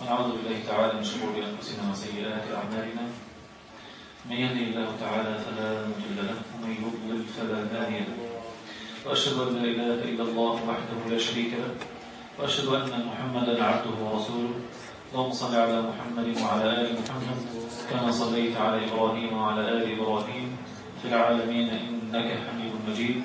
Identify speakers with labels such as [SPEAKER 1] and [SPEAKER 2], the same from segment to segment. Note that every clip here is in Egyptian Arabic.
[SPEAKER 1] ونعوذ بالله تعالى من شرور أنفسنا وسيئات أعمالنا من يهده الله تعالى فلا مضل له ومن يضلل فلا هادي له وأشهد أن لا إله إلا الله وحده لا شريك له وأشهد أن محمدا عبده ورسوله اللهم صل على محمد وعلى آل محمد كما صليت على إبراهيم وعلى آل إبراهيم في العالمين إنك حميد مجيد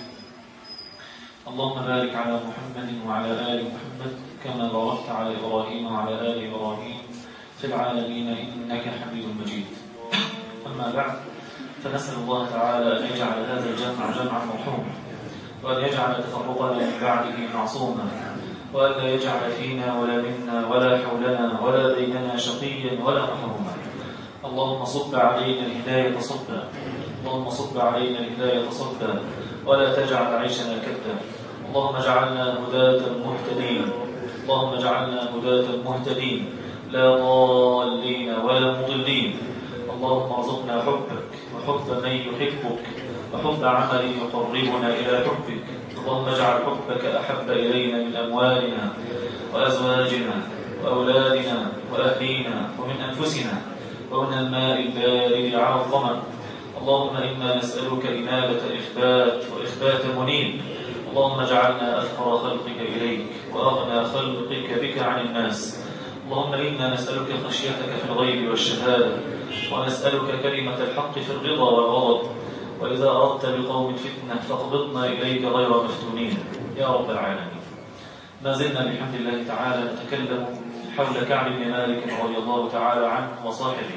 [SPEAKER 1] اللهم بارك على محمد وعلى آل محمد كما باركت على إبراهيم وعلى آل إبراهيم في العالمين إنك حميد مجيد أما بعد فنسأل الله تعالى أن يجعل هذا الجمع جمعا مرحوما وأن يجعل تفرقنا من بعده معصوما وأن لا يجعل فينا ولا منا ولا حولنا ولا بيننا شقيا ولا محروما اللهم صب علينا الهداية صبا اللهم صب علينا الهداية صبا ولا تجعل عيشنا كدا اللهم اجعلنا هداة مهتدين اللهم اجعلنا هداة مهتدين لا ضالين ولا مضلين اللهم ارزقنا حبك وحب من يحبك وحب عمل يقربنا إلى حبك اللهم اجعل حبك أحب إلينا من أموالنا وأزواجنا وأولادنا وأهلينا ومن أنفسنا ومن الماء البارد على الظمأ اللهم إنا نسألك إنابة إخبات وإخبات منيب اللهم اجعلنا أفقر خلقك إليك وأغنى خلقك بك عن الناس اللهم إنا نسألك خشيتك في الغيب والشهادة ونسألك كلمة الحق في الرضا والغضب وإذا أردت بقوم فتنة فاقبضنا إليك غير مفتونين يا رب العالمين ما زلنا بحمد الله تعالى نتكلم حول كعب بن مالك رضي الله تعالى عنه وصاحبه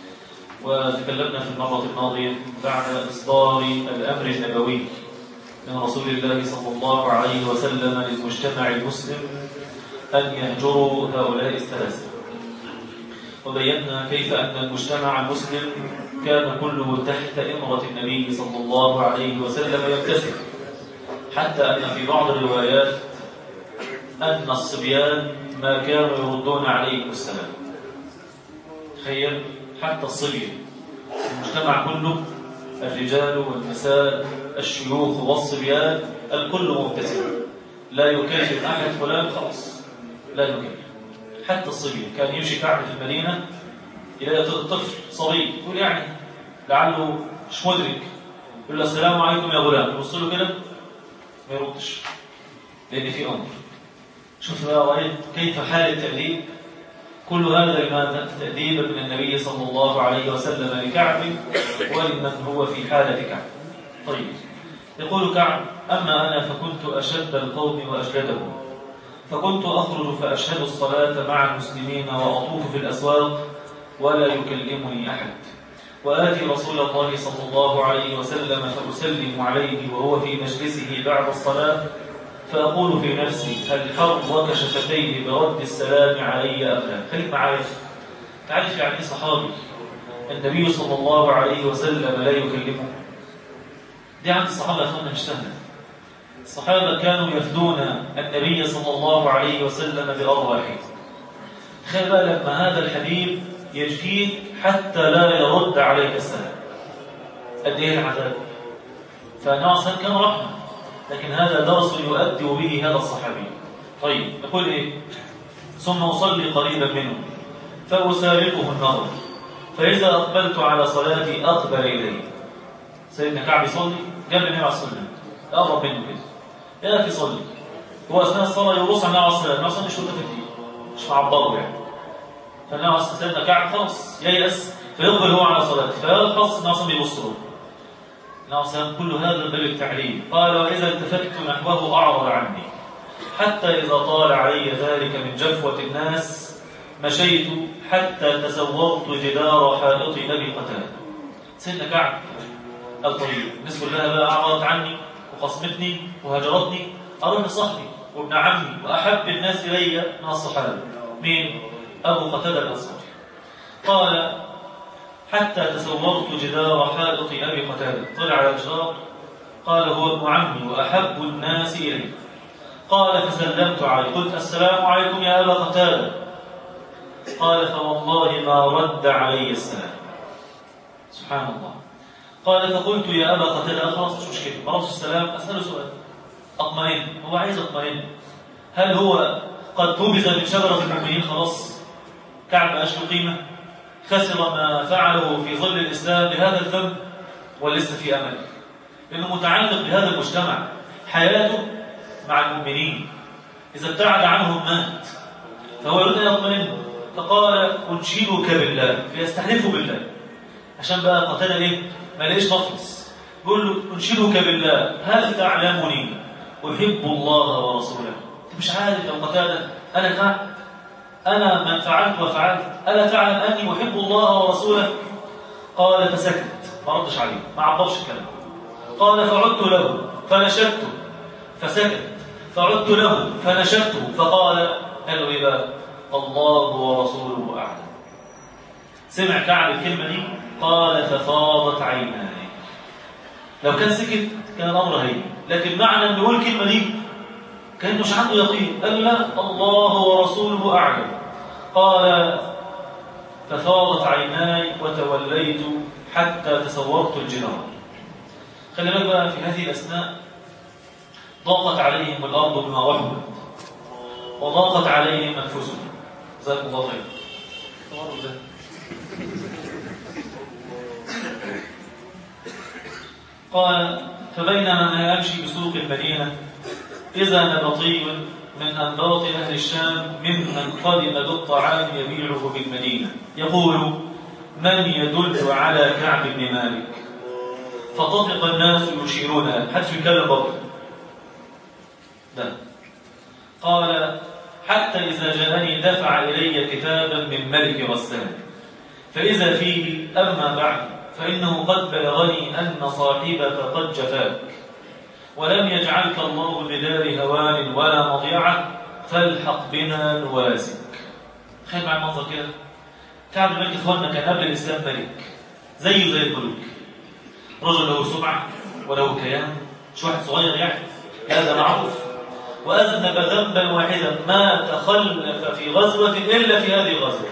[SPEAKER 1] وتكلمنا في المرة الماضية بعد إصدار الأمر النبوي من رسول الله صلى الله عليه وسلم للمجتمع المسلم أن يهجروا هؤلاء الثلاثة وبينا كيف أن المجتمع المسلم كان كله تحت إمرة النبي صلى الله عليه وسلم يمتثل حتى أن في بعض الروايات أن الصبيان ما كانوا يردون عليهم السلام تخيل حتى الصبي المجتمع كله الرجال والنساء الشيوخ والصبيان الكل ممتثل لا يكلف أحد فلان خلاص لا يكلف حتى الصبي كان يمشي كعب في المدينة إلى طفل صبي يقول يعني لعله مش مدرك يقول له السلام عليكم يا غلام يبص له كده ما يردش لأن في أمر شوف بقى رأيت كيف حال التأديب كل هذا لماذا؟ تأديبا من النبي صلى الله عليه وسلم لكعب ولمن هو في حالة كعب طيب يقول كعب أما أنا فكنت أشد القوم وأجلدهم فكنت أخرج فأشهد الصلاة مع المسلمين وأطوف في الأسواق ولا يكلمني أحد وآتي رسول الله صلى الله عليه وسلم فأسلم عليه وهو في مجلسه بعد الصلاة فأقول في نفسي هل حرك شفتيه برد السلام علي أم لا خليك معايا تعرف يعني صحابي النبي صلى الله عليه وسلم لا يكلمه دي عند الصحابة أخوانا مش سهلة الصحابة كانوا يفدون النبي صلى الله عليه وسلم بأرواحه تخيل بقى لما هذا الحبيب يجفيك حتى لا يرد عليك السلام قد ايه العذاب فالنبي كان رحمه لكن هذا درس يؤدي به هذا الصحابي طيب يقول ايه ثم اصلي قريبا منه فاسابقه النظر فاذا اقبلت على صلاتي اقبل اليه سيدنا كعب يصلي جنب النبي عليه الصلاه والسلام اقرب منه كده يا اخي صلي هو اثناء الصلاه يبص على النبي عليه الصلاه والسلام مش ملتفت فيه مش معبره يعني فالنبي عليه سيدنا كعب خلاص ييأس فيقبل هو على صلاته فيلحظ النبي عليه يبص له النبي كل هذا باب التعليم قال وإذا التفت نحوه أعرض عني حتى إذا طال علي ذلك من جفوة الناس مشيت حتى تسورت جدار حائط أبي قتادة سيدنا كعب الطريق الناس كلها بقى أعرضت عني وخصمتني وهجرتني أروح لصاحبي وابن عمي وأحب الناس إلي من الصحابة مين؟ أبو قتادة الأنصاري قال حتى تسورت جدار حائط أبي قتادة طلع على الجدار قال هو ابن عمي وأحب الناس إلي قال فسلمت عليه قلت السلام عليكم يا أبا قتادة قال فوالله ما رد علي السلام سبحان الله قال فقلت يا أبا قتادة خلاص مش مشكلة مرض السلام أسأله سؤال أطمئن هو عايز أطمئن هل هو قد نبذ من شجرة المؤمنين خلاص كعب ما له قيمة خسر ما فعله في ظل الإسلام بهذا الذنب ولسه في أمل لأنه متعلق بهذا المجتمع حياته مع المؤمنين إذا ابتعد عنهم مات فهو يريد أن يطمئن فقال أنشدك بالله فيستحلفه بالله عشان بقى قتل إيه ما لقيش مفلس يقول له أنشدك بالله هل تعلمني أحب الله ورسوله أنت مش عارف لو قتال أنا كعب أنا من فعلت وفعلت ألا تعلم أني أحب الله ورسوله قال فسكت ما ردش عليه ما عبرش الكلام قال فعدت له فنشدته فسكت فعدت له فنشدته فقال قال له إيه بقى الله ورسوله أعلم سمع كعب الكلمة دي قال ففاضت عيناي لو كان سكت كان الأمر هين لكن معنى أن يقول الكلمة دي كان مش عنده يقين قال لا الله ورسوله أعلم قال ففاضت عيناي وتوليت حتى تصورت الجنار خلي بالك بقى في هذه الأثناء ضاقت عليهم الأرض بما رحبت وضاقت عليهم أنفسهم جزاكم الله خير قال فبينما أنا أمشي بسوق المدينة إذا نبطي من أنباط أهل الشام ممن قدم بالطعام يبيعه بالمدينة يقول من يدل على كعب بن مالك فطفق الناس يشيرون حتى يكلم برضه ده قال حتى إذا جاءني دفع إلي كتابا من ملك غسان فإذا فيه أما بعد فإنه قد بلغني أن صاحبك قد جفاك ولم يجعلك الله بدار هوان ولا مضيعة فالحق بنا نواسك خير مع المنظر كده كعب الملك إخواننا كان قبل الإسلام ملك زيه زي الملوك رجل له سمعة وله كيان مش واحد صغير يعني هذا معروف وأذنب ذنبا واحدا ما تخلف في غزوة إلا في هذه الغزوة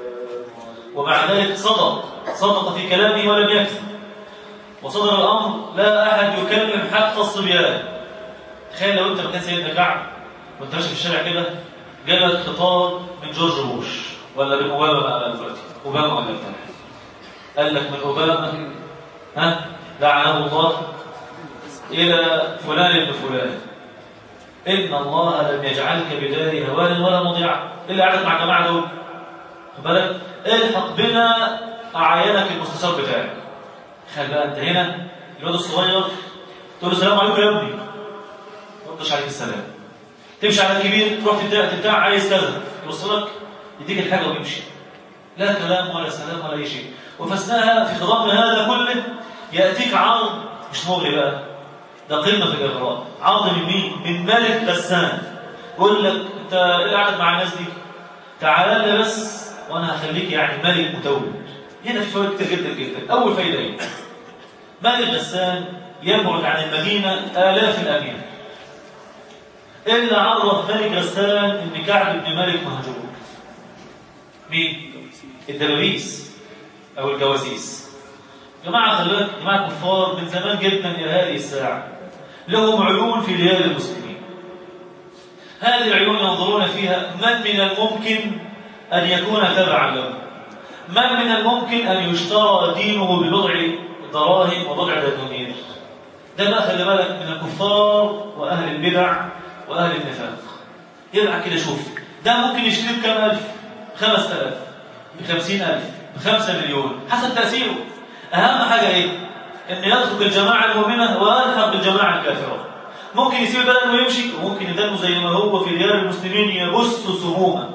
[SPEAKER 1] ومع ذلك صدق صدق في كلامه ولم يكذب وصدر الأمر لا أحد يكلم حتى الصبيان تخيل لو أنت مكان سيدنا كعب وأنت ماشي في الشارع كده جالك خطاب من جورج بوش ولا من أوباما بقى دلوقتي أوباما ولا بتاع قال لك من أوباما ها لعنه الله إلى فلان ابن فلان إن الله لم يجعلك بدار هوان ولا مضيعة إلا قعدت مع الجماعة دول خد بالك الحق بنا أعينك المستشار بتاعك خلي بقى أنت هنا الواد الصغير تقول له السلام عليكم يا ابني ما تردش عليك السلام تمشي على الكبير تروح تدعي تدعي عايز كذا يوصلك يديك الحاجة ويمشي لا كلام ولا سلام ولا أي شيء وفسناها في خضم هذا كله يأتيك عرض مش مغري بقى ده قمة في الإغراء عرض من مين؟ من ملك غسان يقول لك أنت إيه قاعد مع الناس دي؟ تعال لي بس وأنا هخليك يعني ملك متوج هنا في فوائد كتير جدا جدا أول فايدة إيه؟ ملك غسان يبعد عن المدينة آلاف الأميال إلا عرف ملك غسان إن كعب بن مالك مهجور مين؟ الدبابيس أو الجواسيس جماعة خلي بالك جماعة كفار من زمان جدا إلى هذه الساعة لهم عيون في ديار المسلمين هذه العيون ينظرون فيها من من الممكن أن يكون تبعا له من من الممكن أن يشترى دينه ببضع دراهم وبضع دنانير ده بقى خلي بالك من الكفار وأهل البدع وأهل النفاق يبقى كده شوف ده ممكن يشتري بكام ألف خمس ألاف بخمسين ألف بخمسة مليون حسب تأثيره أهم حاجة إيه؟ إن يترك الجماعة المؤمنة ويلحق بالجماعة الكافرة ممكن يسيب البلد ويمشي وممكن يدنه زي ما هو في ديار المسلمين يبث سموما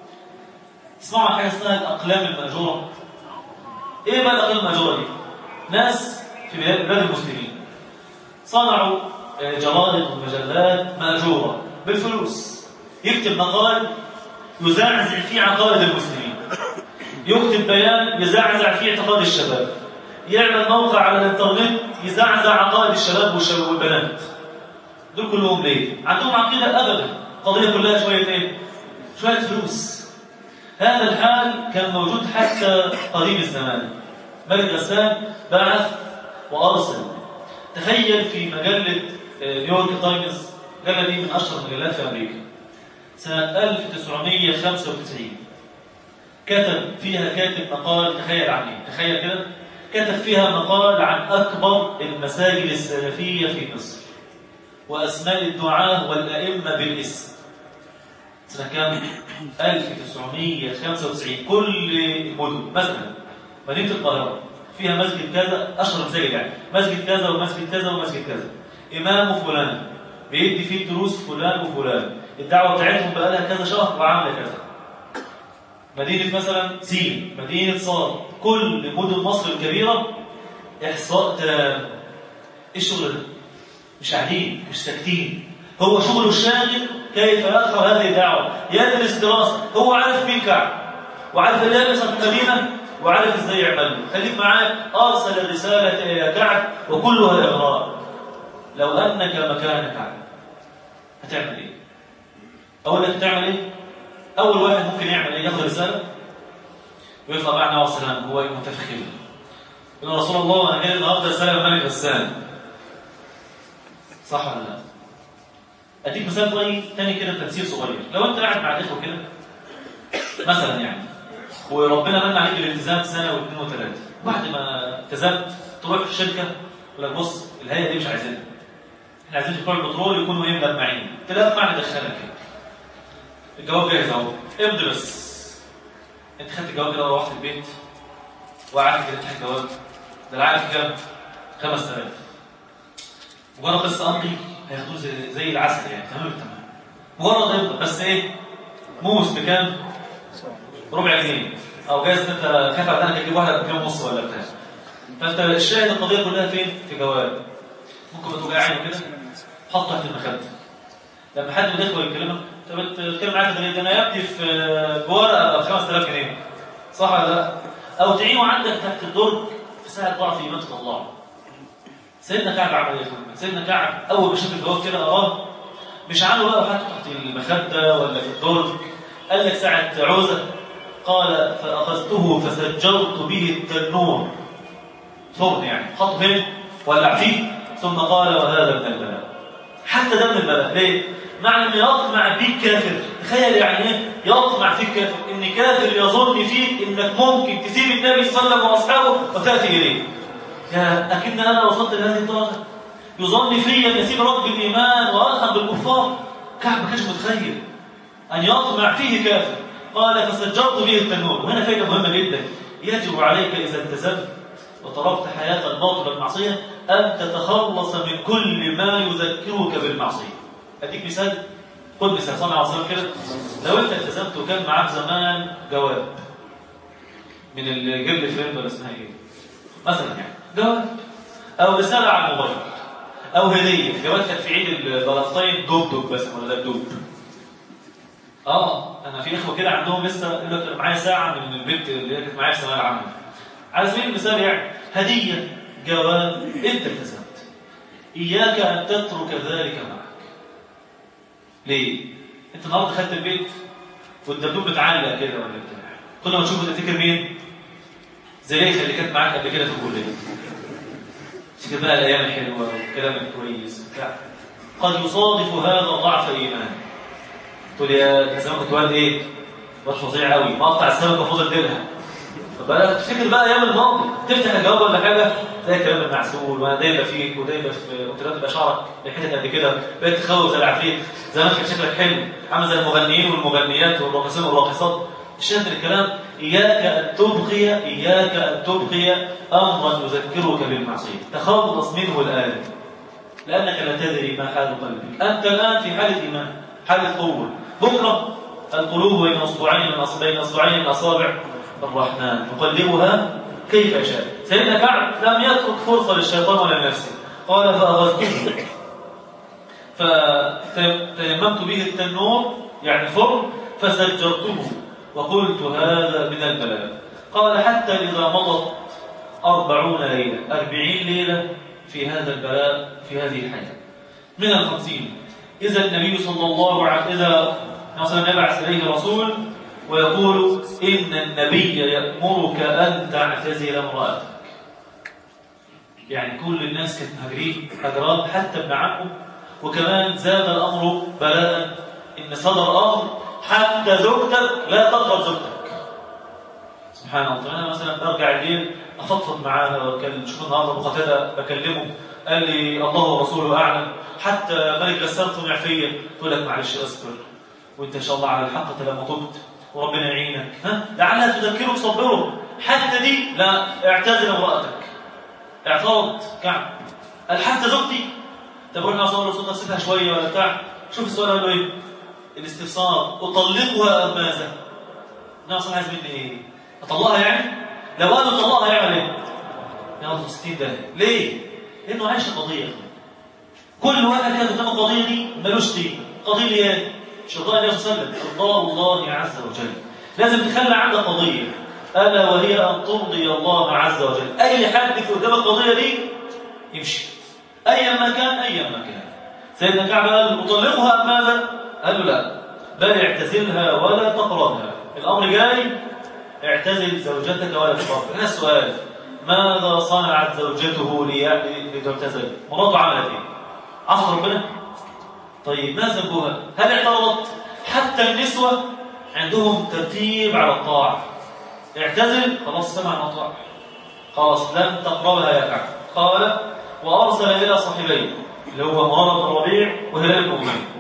[SPEAKER 1] اسمعوا حاجة اسمها الأقلام المأجورة إيه بقى الأقلام المأجورة دي؟ ناس في بلاد المسلمين صنعوا جرائد ومجلات مأجورة بالفلوس يكتب مقال يزعزع فيه عقائد المسلمين يكتب بيان يزعزع فيه اعتقاد الشباب يعمل موقع على الانترنت يزعزع عقائد الشباب والبنات دول كلهم ليه؟ عندهم عقيدة أبدا القضية كلها شوية إيه؟ شوية فلوس هذا الحال كان موجود حتى قديم الزمان ملك غسان بعث وأرسل تخيل في مجلة نيويورك تايمز المجلة دي من أشهر المجلات في أمريكا سنة 1995 كتب فيها كاتب مقال تخيل عن ايه تخيل كده كتب فيها مقال عن أكبر المساجد السلفية في مصر وأسماء الدعاة والأئمة بالاسم سنة كام؟ 1995 كل مدن مثلا مدينة القاهرة فيها مسجد كذا أشهر مساجد يعني مسجد كذا ومسجد كذا ومسجد كذا إمام فلان بيدي فيه دروس فلان وفلان الدعوة بتاعتهم بقى لها كذا شهر وعاملة كذا مدينة مثلا سين مدينة صاد كل مدن مصر الكبيرة إحصاء تام إيه الشغل ده؟ مش قاعدين مش ساكتين هو شغله الشاغل كيف يدخل هذه الدعوة يدرس دراسة هو عارف مين كعب وعارف اللي يلبس في المدينة وعارف ازاي يعمل خليك معاك ارسل الرسالة الى كعب وكلها اغراء لو انك مكان كعب هتعمل ايه اول لك تعمل ايه اول واحد ممكن يعمل ايه ياخد رسالة ويطلع بعد نوع السلام هو متفخر يقول رسول الله انا جاي النهارده رسالة ملك غسان صح ولا لا اديك مثال طيب تاني كده تفسير صغير لو انت قاعد مع الاخوه كده مثلا يعني وربنا من عليك الالتزام سنه واثنين وثلاثه بعد ما التزمت تروح في الشركه يقول لك بص الهيئه دي مش عايزينها احنا عايزين بتوع البترول يكونوا ايه مجمعين تلاقي معنى دخلك كده الجواب جاهز اهو امضي بس انت خدت الجواب كده وروحت البيت وقعدت كده تحت الجواب ده العقد كام 5000 مجرد بس امضي هياخدوه زي, زي العسل يعني تمام تمام مجرد امضي بس ايه موس بكام ربع جنيه او جايز انت خايف على انك تجيب واحده بكام ونص ولا بتاع فانت الشاهد القضيه كلها فين في جواب ممكن تبقى عينه كده حطه تحت المخده لما حد من الاخوه يكلمك انت بتتكلم معاك ده انا يبدي في بورقه ب 5000 جنيه صح ولا لا؟ او تعينه عندك تحت الدرج في ساعه ضعف ايمان الله سيدنا كعب عمل ايه سيدنا كعب اول ما شاف الجواب كده قراه مش عنه بقى حاطه تحت المخده ولا في الدرج قال لك ساعه عوزه قال فاخذته فسجرت به التنور فرن يعني حط فين ولع فيه ثم قال وهذا من البلاء حتى ده من البلاء ليه معنى ان يطمع فيك كافر تخيل يعني ايه يطمع فيك كافر ان كافر يظن فيك انك ممكن تسيب النبي صلى الله عليه وسلم واصحابه وتاتي اليه يا اكن انا وصلت لهذه الدرجه يظن في ان يسيب رب الايمان وارحم بالكفار كعب ما كانش متخيل ان يطمع فيه كافر قال فسجرت به التنور وهنا فائده مهمه جدا يجب عليك اذا التزمت وتركت حياه الباطل والمعصيه ان تتخلص من كل ما يذكرك بالمعصيه اديك مثال خد مثال صلى الله عليه وسلم كده لو انت التزمت وكان معاك زمان جواب من الجلد فريند ولا اسمها ايه مثلا يعني جواب او رساله على الموبايل او هديه جوابتك في عيد الفلسطين دوب دوب بس ولا دوب اه انا في اخوه كده عندهم لسه يقول لك معايا ساعه من البنت اللي هي كانت معايا في الثانويه العامه على سبيل المثال يعني هديه جواب انت التزمت اياك ان تترك ذلك معك ليه انت النهارده دخلت البيت والدبدوب متعلق كده ولا بتاع كل ما تشوفه تفتكر مين زليخه اللي كانت معاك قبل كده في الكليه تفتكر بقى الايام الحلوه والكلام الكويس وبتاع قد يصادف هذا ضعف ايمان تقول يا ده زمان كنت والد ايه؟ واد فظيع قوي مقطع السمكه المفروض اديلها فبقى تفتكر بقى ايام الماضي تفتح الجواب ولا حاجه تلاقي الكلام المعسول وده يبقى فيك وده يبقى في وتلاقي تبقى شعرك حتت قد كده بقيت تخوف زي العفريت زمان كان شكلك حلو عامل زي المغنيين والمغنيات والراقصين والراقصات الشاهد الكلام اياك ان تبقي اياك ان تبقي امرا يذكرك بالمعصيه تخلص منه الان لانك لا تدري ما حال قلبك انت الان في حاله ايمان حاله قوه بكره القلوب بين اصبعين من بين اصبعين من اصابع الرحمن يقلبها كيف يشاء سيدنا كعب لم يترك فرصة للشيطان ولا لنفسه قال فأغذته فتيممت به التنور يعني فرن فسجرته وقلت هذا من البلاء قال حتى إذا مضت أربعون ليلة أربعين ليلة في هذا البلاء في هذه الحياة من الخمسين إذا النبي صلى الله عليه إذا مثلا يبعث إليه رسول ويقول إن النبي يأمرك أن تعتزل امرأتك يعني كل الناس كانت مهاجرين هجران حتى ابن عمه وكمان زاد الأمر بلاء إن صدر أمر حتى زوجتك لا تضرب زوجتك سبحان الله انا مثلا برجع الليل افضفض معاها واتكلم شوف النهارده ابو قتاده بكلمه قال لي الله ورسوله اعلم حتى ملك غسان طمع فيا تقول لك معلش اصبر وانت ان شاء الله على الحق لما تبت وربنا يعينك ها لعلها تذكره صبره حتى دي لا اعتزل امرأتك اعترض كعب قال حتى زوجتي طب احنا اصلا صوتها سيبها شويه ولا بتاع شوف السؤال قال له ايه الاستفسار اطلقها ام ماذا النبي صلى عايز مني ايه اطلقها يعني لو قال له طلقها يعمل ايه ياخد 60 ده ليه لانه عايش القضيه كل واحد كده قدام القضيه دي ملوش دين قضيه ايه مش الله عليه وسلم الله الله عز وجل لازم تخلي عندك قضيه الا وهي ان ترضي الله عز وجل اي حد في قدام القضيه دي يمشي ايا ما كان ايا ما كان سيدنا كعب قال اطلقها ام ماذا قال له لا بل اعتزلها ولا تقربها الامر جاي اعتزل زوجتك ولا تقربها هنا السؤال ماذا صنعت زوجته لتعتزل مراته عملت ايه عصر ربنا طيب ما ذنبها هل اعترضت حتى النسوة عندهم ترتيب على الطاعة اعتزل خلاص سمع المطاع خلاص لن تقربها يا كعب قال وأرسل إلى صاحبيه اللي هو مرارة بن ربيع وهلال بن أمية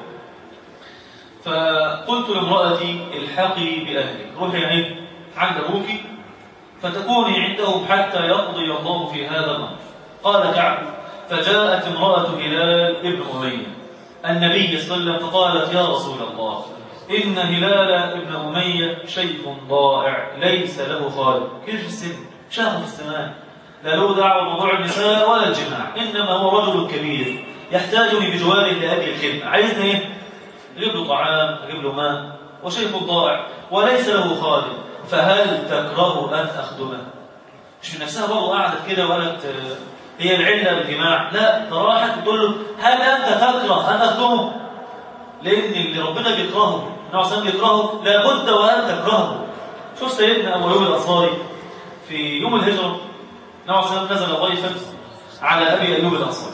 [SPEAKER 1] فقلت لامرأتي الحقي بأهلك روحي يعني عند أبوك فتكوني عندهم حتى يقضي الله في هذا الأمر قال كعب فجاءت امرأة هلال ابن أمية النبي صلى الله عليه وسلم فقالت يا رسول الله إن هلال ابن أمية شيخ ضائع ليس له خالق كيف السن شاخ في السماء لا له دعوة بموضوع النساء ولا الجماع إنما هو رجل كبير يحتاجني بجواره لأجل الخدمة عايزني ايه؟ أجيب له طعام أجيب له ماء وشيخ ضائع وليس له خادم فهل تكره أن أخدمه مش من نفسها برضه قعدت كده وقالت هي العلة بالجماع لا تراحت تقول له هل أنت تكره أن أخدمه لأن اللي ربنا بيكرهه النبي صلى بيكرهه لابد وأن تكرهه شوف سيدنا أبو أيوب الأنصاري في يوم الهجرة النبي صلى الله نزل ضيفا على أبي أيوب الأنصاري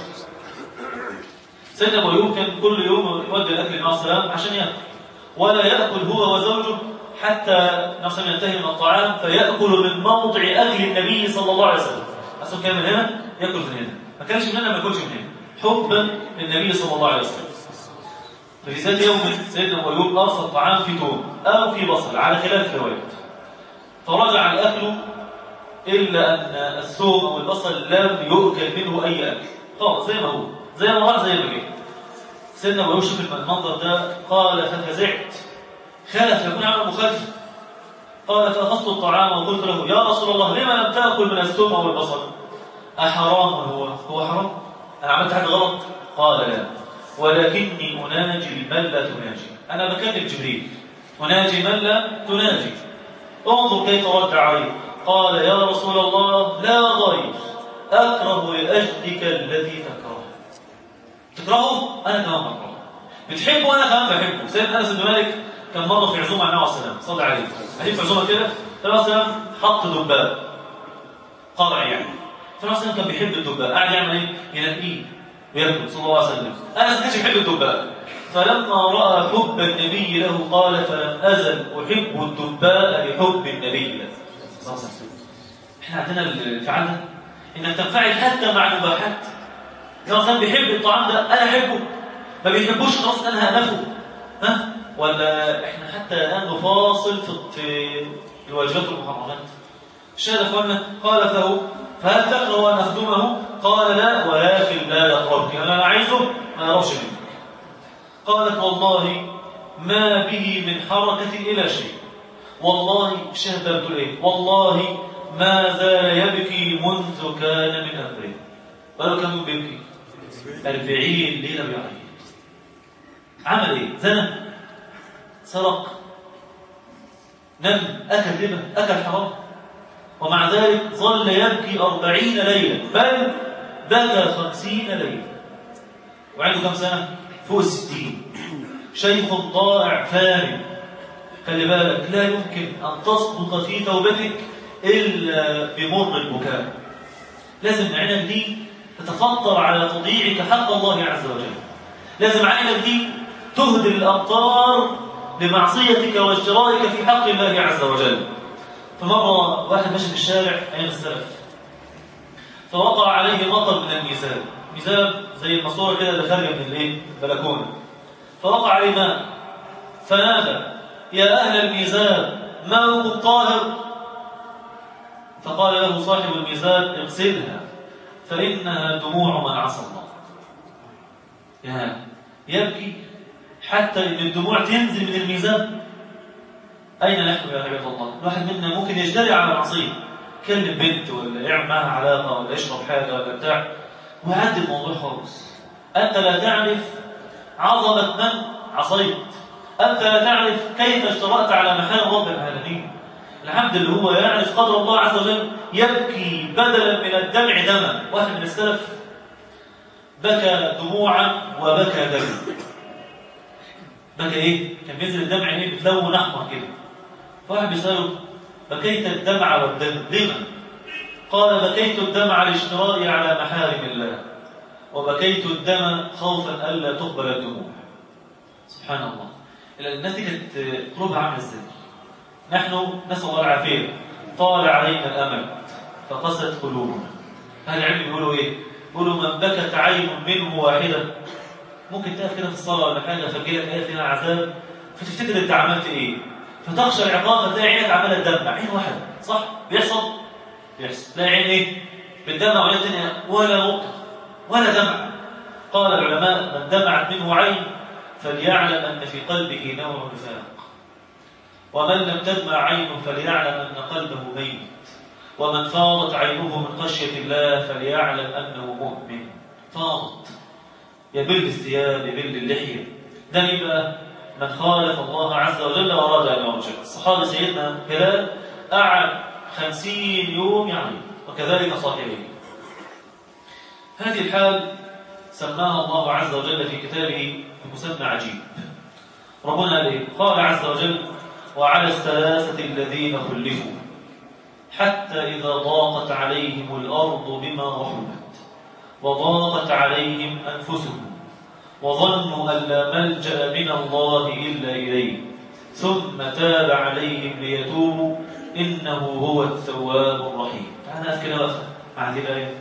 [SPEAKER 1] سيدنا أبو أيوب كان كل يوم يودي الأكل مع السلام عشان يأكل ولا يأكل هو وزوجه حتى نصر ينتهي من الطعام فيأكل من موضع أكل النبي صلى الله عليه وسلم أصلا كان من هنا يأكل من هنا ما كانش من هنا ما ياكلش من هنا حبا للنبي صلى الله عليه وسلم ففي ذات يوم سيدنا أبو أيوب أرسل الطعام في توم أو في بصل على خلاف الروايات فرجع الأكل إلا أن الثوم أو البصل لم يؤكل منه أي أكل خلاص زي ما هو زي ما هو زي ما جه سيدنا أبو أيوب شوف المنظر ده قال ففزعت خاف يكون عمل مخالفة قال فأخذت الطعام وقلت له يا رسول الله لما لم تأكل من الثوم أو البصل أحرام هو هو حرام أنا عملت حاجة غلط قال لا ولكني أناجي من لا تناجي أنا بكلم جبريل أناجي من لا تناجي انظر كيف رد علي قال يا رسول الله لا غير أكره لأجلك الذي تكره تكرهه أنا كمان بكرهه بتحبه وأنا كمان بحبه سيدنا أنس بن مالك كان مرة في عزومة على النبي عليه السلام صلى عليه قاعدين في عزومة كده فالنبي عليه السلام حط دباب قرع يعني فالنبي عليه كان بيحب الدباب قاعد يعمل ايه؟ ينقيه وياكل صلى الله عليه وسلم أنس كانش بيحب الدباب فلما رأى حب النبي له قال فلم أزل أحب الدباء لحب النبي له صلى الله عليه وسلم احنا عندنا الانفعال ده انك تنفعل حتى مع المباحات النبي بيحب الطعام ده انا احبه ما بيحبوش خلاص انا هنفه ها ولا احنا حتى الان نفاصل في الواجبات والمحرمات الشاهد اخوانا قال فهو فهل تكره ان اخدمه قال لا ولكن لا يقربك انا عايزه ما يقربش منك قالت والله ما به من حركه الى شيء والله الشاهد بتقول ايه والله ما زال يبكي منذ كان من امره بقاله كم يوم بيبكي 40 ليله بيعيط عمل ايه زنى سرق نم أكل ربا أكل حرام ومع ذلك ظل يبكي أربعين ليلة بل بكى خمسين ليلة وعنده كم سنة؟ فوق الستين شيخ ضائع فارغ خلي بالك لا يمكن أن تصدق في توبتك إلا بمر البكاء لازم عينك دي تتفطر على تضييعك حق الله عز وجل لازم عينك دي تهدر الأمطار لمعصيتك واجترائك في حق الله عز وجل فمرة واحد ماشي في الشارع أيام السلف فوقع عليه مطر من الميزاب ميزاب زي الماسوره كده اللي خارجه من الايه البلكونه فوقع عليه ماء فنادى يا أهل الميزاب ماء الطاهر فقال له صاحب الميزاب اغسلها فإنها دموع من عصى الله يا يبكي حتى إن الدموع تنزل من الميزان أين نحن يا عباد الله الواحد منا ممكن يجتري على معصية يكلم بنت ولا يعمل معها علاقة ولا يشرب حاجة ولا بتاع ويعدي الموضوع خالص أنت لا تعرف عظمة من عصيت أنت لا تعرف كيف اشترأت على محال رب العالمين العبد اللي هو يعرف قدر الله عز وجل يبكي بدلا من الدمع دما واحد من السلف بكى دموعا وبكى دما بكى ايه؟ كان بينزل الدمع ايه بتلون احمر كده فواحد بيسأله بكيت الدمع والدم لما؟ قال بكيت الدمع لاشترائي على محارم الله وبكيت الدم خوفا ألا تقبل الدموع سبحان الله الناس دي كانت قلوبها عامله ازاي؟ نحن نسأل الله العافية طال علينا الأمل فقست قلوبنا أهل العلم بيقولوا إيه؟ بيقولوا من بكت عين منه واحدة ممكن تقف كده في الصلاة ولا حاجة فجيلك آية فيها عذاب فتفتكر أنت عملت إيه؟ فتخشى العقاب فتلاقي عينك عمالة تدمع عين واحدة صح؟ بيحصل؟ بيحصل تلاقي عين إيه؟ بتدمع ولا الدنيا ولا نقطة ولا دمع قال العلماء من دمعت منه عين فليعلم أن في قلبه نوع نفاق ومن لم تدمع عينه فليعلم أن قلبه ميت ومن فاضت عينه من خشية الله فليعلم أنه مؤمن فاضت يبل الثياب يبل اللحية ده يبقى من خالف الله عز وجل وأراد أن يرجع الصحابي سيدنا هلال قعد خمسين يوم يعني وكذلك صاحبه هذه الحال سماها الله عز وجل في كتابه بمسمى عجيب ربنا قال ايه؟ قال عز وجل وعلى الثلاثة الذين خلفوا حتى إذا ضاقت عليهم الأرض بما رحمت وضاقت عليهم أنفسهم وظنوا أن لا ملجأ من الله إلا إليه ثم تاب عليهم ليتوبوا إنه هو التواب الرحيم أنا أذكر وقفة مع هذه الآية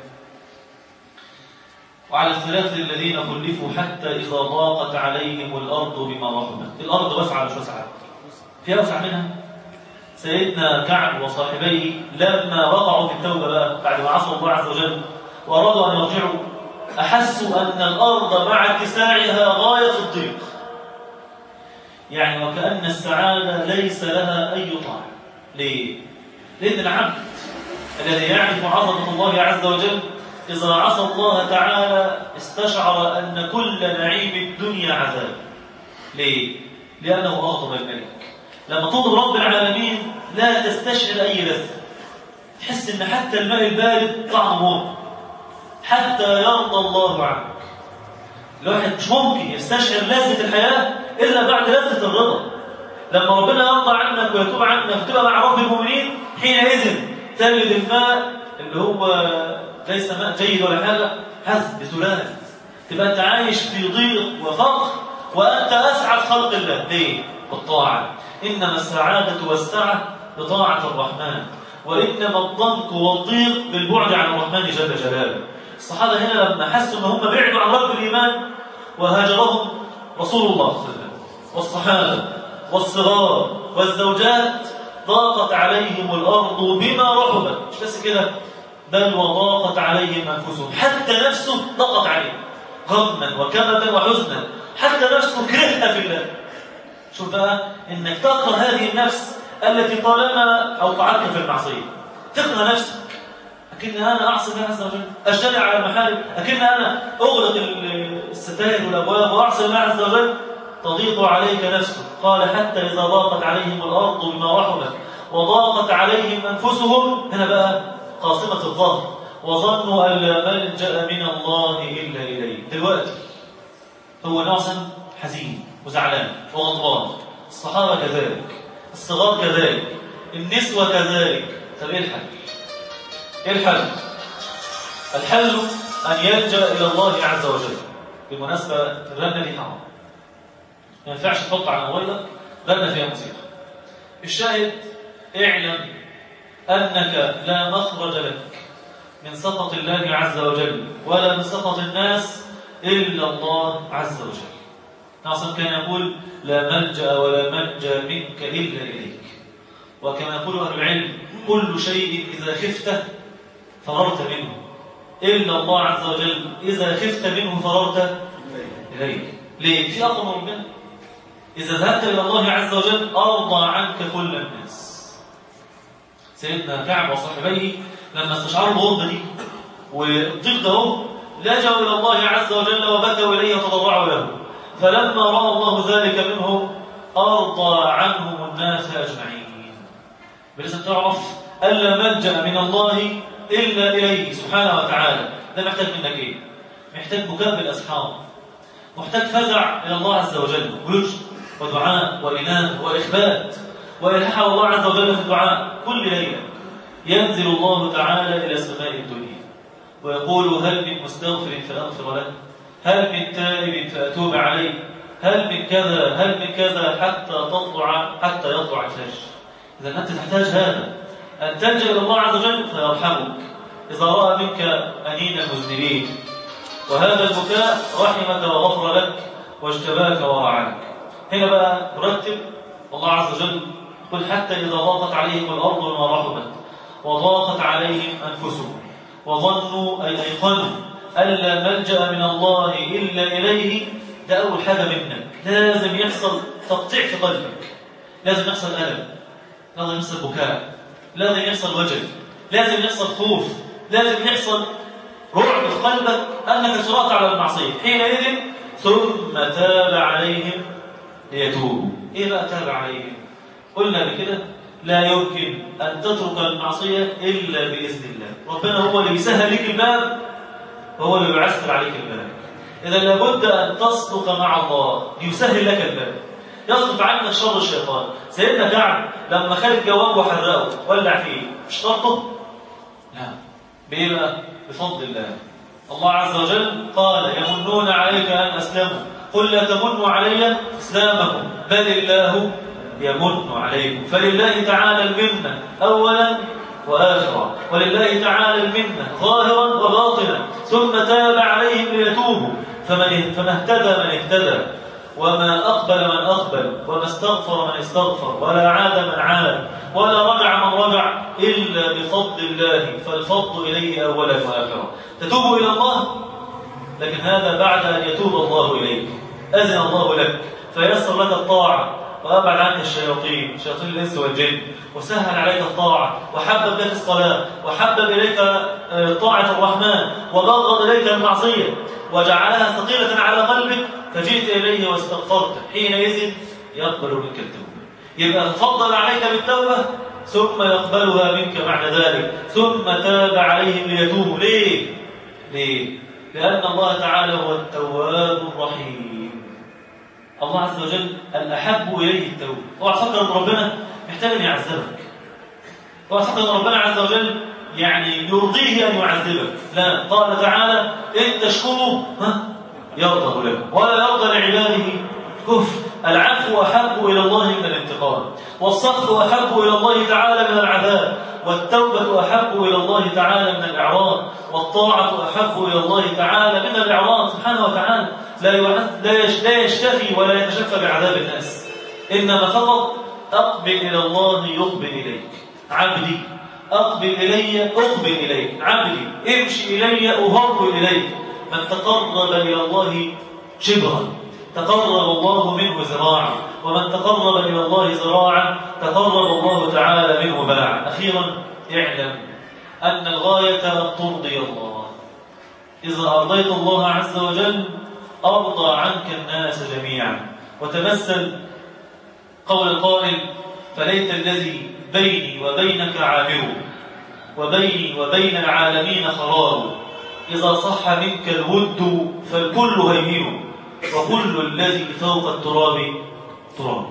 [SPEAKER 1] وعلى الثلاثة الذين خلفوا حتى إذا ضاقت عليهم الأرض بما رحمت الأرض واسعة مش واسعة في أوسع منها سيدنا كعب وصاحبيه لما وقعوا في التوبة بقى بعد ما عصوا الله عز وجل وأرادوا أن يرجعوا أحسوا أن الأرض مع اتساعها غاية الضيق يعني وكأن السعادة ليس لها أي طعم ليه؟ لأن العبد الذي يعرف عظمة الله عز وجل إذا عصى الله تعالى استشعر أن كل نعيم الدنيا عذاب ليه؟ لأنه أغضب الملك لما تغضب رب العالمين لا تستشعر أي لذة تحس إن حتى الماء البارد طعمه موت حتى يرضى الله عنك الواحد مش ممكن يستشعر لذة الحياة إلا بعد لذة الرضا لما ربنا يرضى عنك ويتوب عنك وتبقى مع رب المؤمنين حينئذ تجد الماء اللي هو ليس ماء جيد ولا حاجة هز بسلالة تبقى أنت عايش في ضيق وفقر وأنت أسعد خلق الله ليه؟ بالطاعة إنما السعادة والسعة بطاعة الرحمن وإنما الضنك والضيق بالبعد عن الرحمن جل جلاله الصحابة هنا لما حسوا أن هم بعدوا عن رب الإيمان وهاجرهم رسول الله صلى الله عليه وسلم والصحابة والصغار والزوجات ضاقت عليهم الأرض بما رحبت مش بس كده بل وضاقت عليهم أنفسهم حتى نفسه ضاقت عليهم غما وكمدا وحزنا حتى نفسه كرهها في الله شوف بقى انك تكره هذه النفس التي طالما اوقعتك في المعصيه تكره نفسك اكن انا اعصي الله عز وجل اشتري على المحارم اكن انا اغلق الستائر والابواب واعصي الله عز وجل تضيق عليك نفسك قال حتى اذا ضاقت عليهم الارض بما رحبت وضاقت عليهم انفسهم هنا بقى قاصمه الظهر وظنوا ان لا ملجا من الله الا اليه دلوقتي هو نعسا حزين وزعلان وغضبان الصحابة كذلك الصغار كذلك النسوة كذلك طب ايه الحل ايه الحل الحل ان يلجأ الى الله عز وجل بالمناسبة الرنة دي حرام ما ينفعش تحط على موبايلك رنة فيها موسيقى الشاهد اعلم أنك لا مخرج لك من سخط الله عز وجل ولا من سخط الناس إلا الله عز وجل ناصر كان يقول لا ملجأ ولا منجى منك إلا إليك وكما يقول أهل العلم كل شيء إذا خفته فررت منه إلا الله عز وجل إذا خفت منه فررت إليك ليه؟ في أقوى من ربنا إذا ذهبت إلى الله عز وجل أرضى عنك كل الناس سيدنا كعب وصاحبيه لما استشعروا الغربة دي والضيق ده هو لجأوا إلى الله عز وجل وبكوا إليه وتضرعوا له فلما رأى الله ذلك منهم أرضى عنهم الناس أجمعين بلسان تعرف ألا ملجأ من الله إلا إليه سبحانه وتعالى ده محتاج منك إيه؟ محتاج بكاء بالأسحار محتاج فزع إلى الله عز وجل ويجد ودعاء وإناء وإخبات وإلحاح الله عز وجل في الدعاء كل ليلة ينزل الله تعالى إلى سماء الدنيا ويقول هل من مستغفر فأغفر له هل من تائب فأتوب عليه هل من كذا هل من كذا حتى تطلع حتى يطلع الفجر إذا أنت تحتاج هذا أن تلجأ إلى الله عز وجل فيرحمك إذا رأى منك أنين المذنبين وهذا البكاء رحمك وغفر لك واجتباك ورعاك هنا بقى نرتب الله عز وجل قل حتى إذا ضاقت عليهم الأرض بما رحبت وضاقت عليهم أنفسهم وظنوا أي أيقنوا ألا ملجأ من الله إلا إليه ده أول حاجة منك لازم يحصل تقطيع في قلبك لازم يحصل ألم لازم يحصل بكاء لازم يحصل وجل لازم يحصل خوف لازم يحصل رعب في قلبك أنك سرعت على المعصية حينئذ ثم تاب عليهم ليتوبوا إيه بقى تاب عليهم قلنا بكده لا يمكن أن تترك المعصية إلا بإذن الله ربنا هو اللي يسهل لك الباب وهو اللي يعسر عليك الباب إذا لابد أن تصدق مع الله ليسهل لك الباب يصرف عنك شر الشيطان سيدنا كعب لما خد الجواب وحرقه ولع فيه مش طرطه لا بإيه بقى بفضل الله الله عز وجل قال يمنون عليك أن أسلموا قل لا تمنوا علي إسلامكم بل الله يمن عليكم فلله تعالى المنة أولا وآخرا ولله تعالى المنة ظاهرا وباطنا ثم تاب عليهم ليتوبوا فمن فما اهتدى من اهتدى وما أقبل من أقبل وما استغفر من استغفر ولا عاد من عاد ولا رجع من رجع إلا بفضل الله فالفضل إليه أولا وآخرا تتوب إلى الله لكن هذا بعد أن يتوب الله إليك أذن الله لك فيسر لك الطاعة وأبعد عنك الشياطين شياطين الإنس والجن وسهل عليك الطاعة وحبب لك الصلاة وحبب إليك طاعة الرحمن وبغض إليك المعصية وجعلها ثقيلة على قلبك فجئت إليه واستغفرت حينئذ يقبل منك التوبة يبقى تفضل عليك بالتوبة ثم يقبلها منك بعد ذلك ثم تاب عليهم ليتوبوا ليه؟ ليه؟ لأن الله تعالى هو التواب الرحيم الله عز وجل الأحب إليه التوبة اوعى تفكر أن ربنا محتاج أن يعذبك اوعى تفكر أن ربنا عز وجل يعني يرضيه أن يعذبك لا قال تعالى إن تشكروا ها يرضى لكم ولا يرضى لعباده كفر العفو أحب إلى الله من الانتقام والصفح أحب إلى الله تعالى من العذاب والتوبة أحب إلى الله تعالى من الإعراض والطاعة أحب إلى الله تعالى من الإعراض سبحانه وتعالى لا لا يشتفي ولا يتشفى بعذاب الناس إنما فقط أقبل إلى الله يقبل إليك عبدي أقبل إلي أقبل إليك عبدي امشي إلي أهر إليك من تقرب إلى الله شبرا تقرب الله منه ذراعا ومن تقرب إلى الله ذراعا تقرب الله تعالى منه باعا أخيرا اعلم أن الغاية أن ترضي الله إذا أرضيت الله عز وجل أرضى عنك الناس جميعا وتمثل قول القائل فليت الذي بيني وبينك عامر وبيني وبين العالمين خرار إذا صح منك الود فالكل هيهن وكل الذي فوق التراب تراب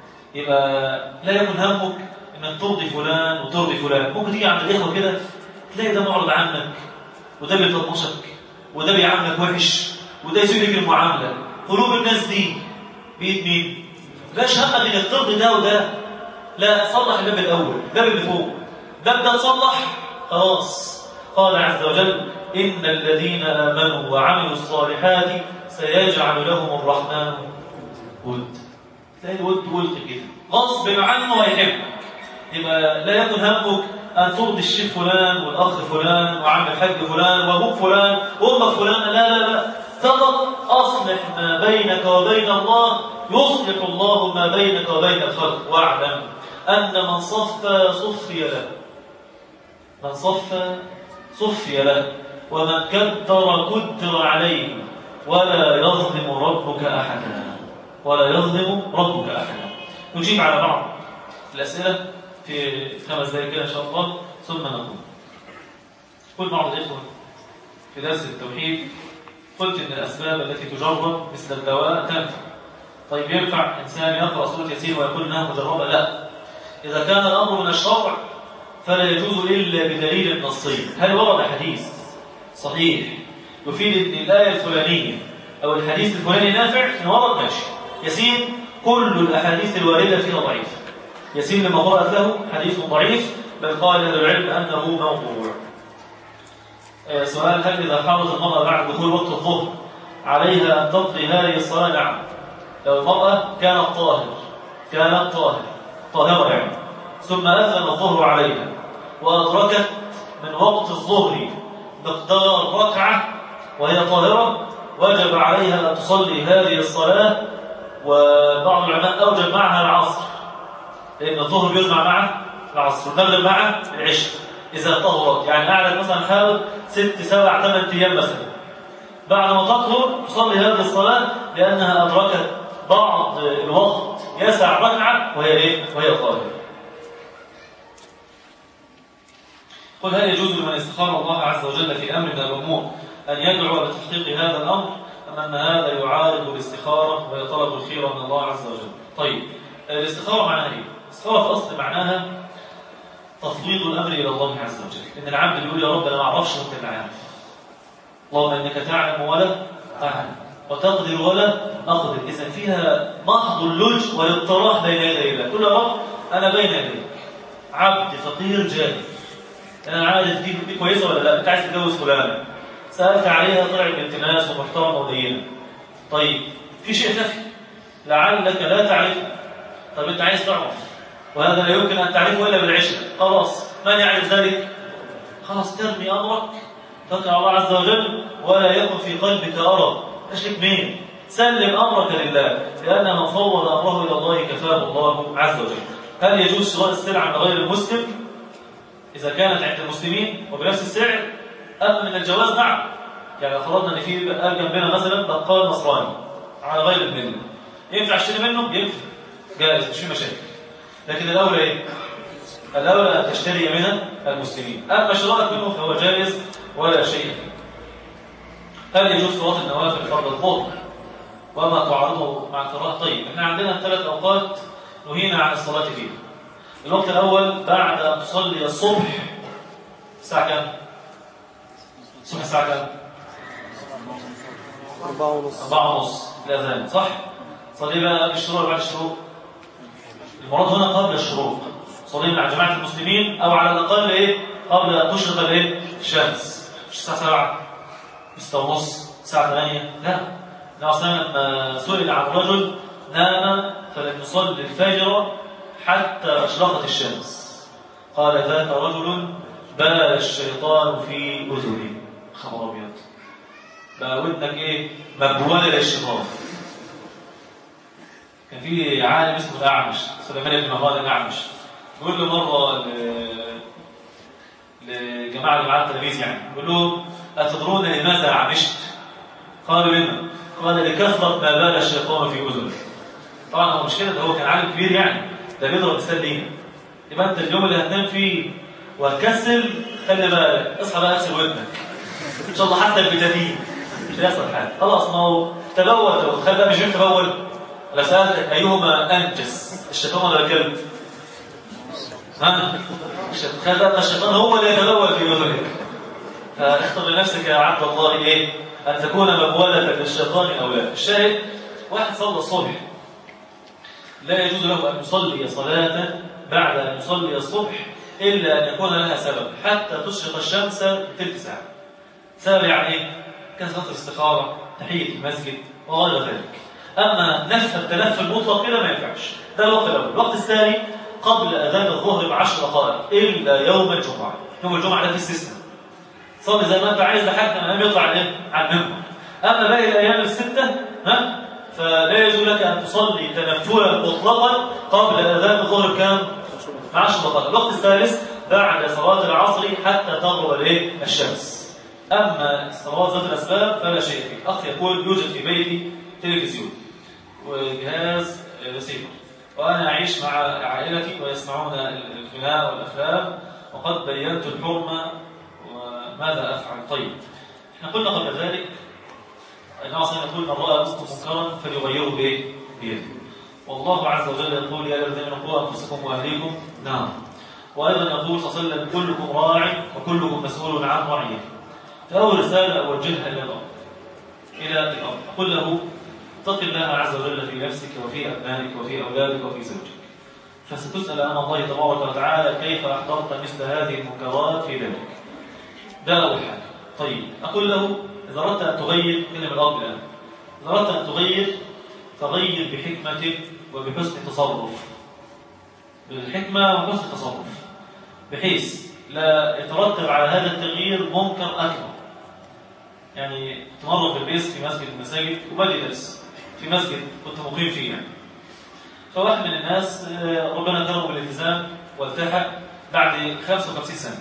[SPEAKER 1] يبقى لا يكن همك انك ترضي فلان وترضي فلان ممكن تيجي عند الاخوه كده تلاقي ده معرض عنك وده بيطنشك وده بيعاملك وحش وده يسيب لك المعامله قلوب الناس دي بيد مين؟ لاش همك انك ترضي ده وده لا صلح الباب الاول الباب اللي فوق ده بدأ تصلح خلاص قال عز وجل إن الذين آمنوا وعملوا الصالحات سيجعل لهم الرحمن ود تلاقي الود ود كده غصب عنه هيحبك يبقى لا يكن همك أن ترضي الشيخ فلان والأخ فلان وعم الحاج فلان وأبوك فلان وأمك فلان لا لا لا فقط أصلح ما بينك وبين الله يصلح الله ما بينك وبين الخلق واعلم أن من صفى صفي له من صفى صفي له ومن كدر كدر عليه ولا يظلم ربك أحدا ولا يظلم ربك أحدا نجيب على بعض الأسئلة في خمس دقائق كده إن شاء الله ثم نقول قل بعض الإخوة في درس التوحيد قلت إن الأسباب التي تجرب مثل الدواء تنفع طيب ينفع إنسان يقرأ سورة ياسين ويقول إنها مجربة لا إذا كان الأمر من الشرع فلا يجوز إلا بدليل نصي هل ورد حديث صحيح يفيد أن الآية الفلانية أو الحديث الفلاني نافع إن ورد ماشي ياسين كل الأحاديث الواردة فيها ضعيفة ياسين لما قرأت له حديث ضعيف بل قال أهل العلم أنه موضوع آه سؤال هل إذا حاضت المرأة بعد دخول وقت الظهر عليها أن تقضي هذه الصلاة نعم لو المرأة كانت طاهر كانت طاهر طاهرة يعني ثم أذن الظهر عليها وأدركت من وقت الظهر مقدار ركعة وهي طاهرة وجب عليها أن تصلي هذه الصلاة وبعض العلماء أوجب معها العصر لأن الظهر بيجمع مع العصر والمغرب مع العشاء إذا طهرت يعني قعدت مثلا حاول ست سبع ثمان أيام مثلا بعد ما تطهر تصلي هذه الصلاة لأنها أدركت بعض الوقت يسع ركعة وهي إيه؟ وهي طاهرة قل هل يجوز لمن استخار الله عز وجل في أمر من الأمور أن يدعو لتحقيق هذا الأمر أم أن هذا يعارض الاستخارة ويطلب الخير من الله عز وجل طيب الاستخارة معناها إيه؟ الاستخارة في أصل معناها تفويض الأمر إلى الله عز وجل إن العبد بيقول يا رب أنا ما أعرفش وأنت اللي عارف اللهم إنك تعلم ولا أعلم وتقدر ولا أقدر إذا فيها محض اللج والاضطراح بين يدي الله تقول يا رب أنا بين يديك عبد فقير جاهل أنا عارف دي, دي كويسة ولا لا أنت عايز تتجوز فلانة سألت عليها طلعت بنت ناس ومحترمة ودينة طيب في شيء خفي لعلك لا تعرفه طب أنت عايز تعرف وهذا لا يمكن أن تعرفه إلا بالعشق خلاص من يعرف ذلك خلاص ترمي أمرك توكل على الله عز وجل ولا يكن في قلبك أرى تشرك مين سلم أمرك لله لأن من فوض أمره إلى الله كفاه الله عز وجل هل يجوز شراء السلعة من غير المسلم إذا كانت عند المسلمين وبنفس السعر أم من الجواز نعم يعني فرضنا أن في قال جنبنا مثلا بقال نصراني على غير المله ينفع اشتري منه؟ ينفع جائز مش في مشاكل لكن الأولى إيه؟ الأولى أن تشتري من المسلمين أما شرائك منه فهو جائز ولا شيء فيه هل يجوز صلاة النوافل فرض الظهر وما تعرضه مع القراءة طيب احنا عندنا ثلاث أوقات نهينا عن الصلاة فيها الوقت الأول بعد أن تصلي الصبح الساعة كام؟ الصبح الساعة كام؟
[SPEAKER 2] أربعة ونص
[SPEAKER 1] أربعة ونص الأذان صح؟ صلي بقى قبل الشروق بعد الشروق المراد هنا قبل الشروق صلي مع جماعة المسلمين أو على الأقل إيه؟ قبل أن تشرق الإيه؟ الشمس مش الساعة 7 ستة ونص الساعة 8 لا النبي صلى لما سئل عن رجل نام فلم يصلي الفجر حتى أشرقت الشمس قال ذاك رجل بال الشيطان في أذنه خبر أبيض بقى ودنك إيه مبولة للشيطان كان في عالم اسمه الأعمش سليمان بن مهران الأعمش بيقول له مرة ل- لجماعة جماعة التلاميذ يعني بيقول لهم أتدرون لماذا عمشت؟ قالوا لما؟ قال لكثرة ما بال الشيطان في أذنه طبعا هو مش كده ده هو كان عالم كبير يعني ده بيضرب مثال لينا يبقى انت اليوم اللي هتنام فيه وهتكسل خلي بالك اصحى بقى اغسل ودنك ان شاء الله حتى البتادين مش هيحصل حاجه خلاص ما هو تبول لو تخيل بقى مش مين تبول لو سالتك ايهما انجس الشيطان ولا الكلب؟ ها؟ الشيطان تخيل بقى ان الشيطان هو اللي يتبول في اذنك فاختر لنفسك يا عبد الله ايه؟ ان تكون مبولة للشيطان او لا الشاهد واحد صلى الصبح لا يجوز له أن يصلي صلاة بعد أن يصلي الصبح إلا أن يكون لها سبب حتى تشرق الشمس تلك ساعة سبب يعني إيه؟ كثرة الاستخارة تحية المسجد وغير ذلك أما نفس التنفس المطلق كده ما ينفعش ده الوقت الأول الوقت الثاني قبل أذان الظهر بعشر دقائق إلا يوم الجمعة يوم الجمعة ده في استثناء صلي زي ما أنت عايز لحد ما الإمام يطلع على المنبر أما باقي الأيام الستة ها فلا يجوز لك أن تصلي تنفلا مطلقا قبل أذان الظهر كام؟ 10 دقائق الوقت الثالث بعد صلاة العصر حتى تغرب الايه؟ الشمس أما صلاة ذات الأسباب فلا شيء فيه أخ يقول يوجد في بيتي تلفزيون وجهاز ريسيفر وأنا أعيش مع عائلتي ويسمعون الغناء والأفلام وقد بينت الحرمة وماذا أفعل طيب احنا قلنا قبل ذلك النبي صلى الله عليه وسلم يقول من رأى منكم منكرا فليغيره بايه؟ بيده والله عز وجل يقول يا الذين قوا انفسكم واهليكم نار وايضا يقول صلى الله عليه وسلم كلكم راع وكلكم مسؤول عن رعيته فاول رساله اوجهها الى الاب الى الاب اقول له اتق الله عز وجل في نفسك وفي ابنائك وفي اولادك وفي زوجك فستسال امام الله تبارك وتعالى كيف احضرت مثل هذه المنكرات في ذلك ده اول حاجه طيب اقول له إذا أردت أن تغير كلمة الأرض الآن إذا أردت أن تغير فغير بحكمة وبحسن تصرف بالحكمة وحسن تصرف بحيث لا يترتب على هذا التغيير منكر أكبر يعني تمر في البيت في مسجد المساجد وبدي درس في مسجد كنت مقيم فيه يعني فواحد من الناس ربنا كرمه بالالتزام والتحق بعد 55 سنة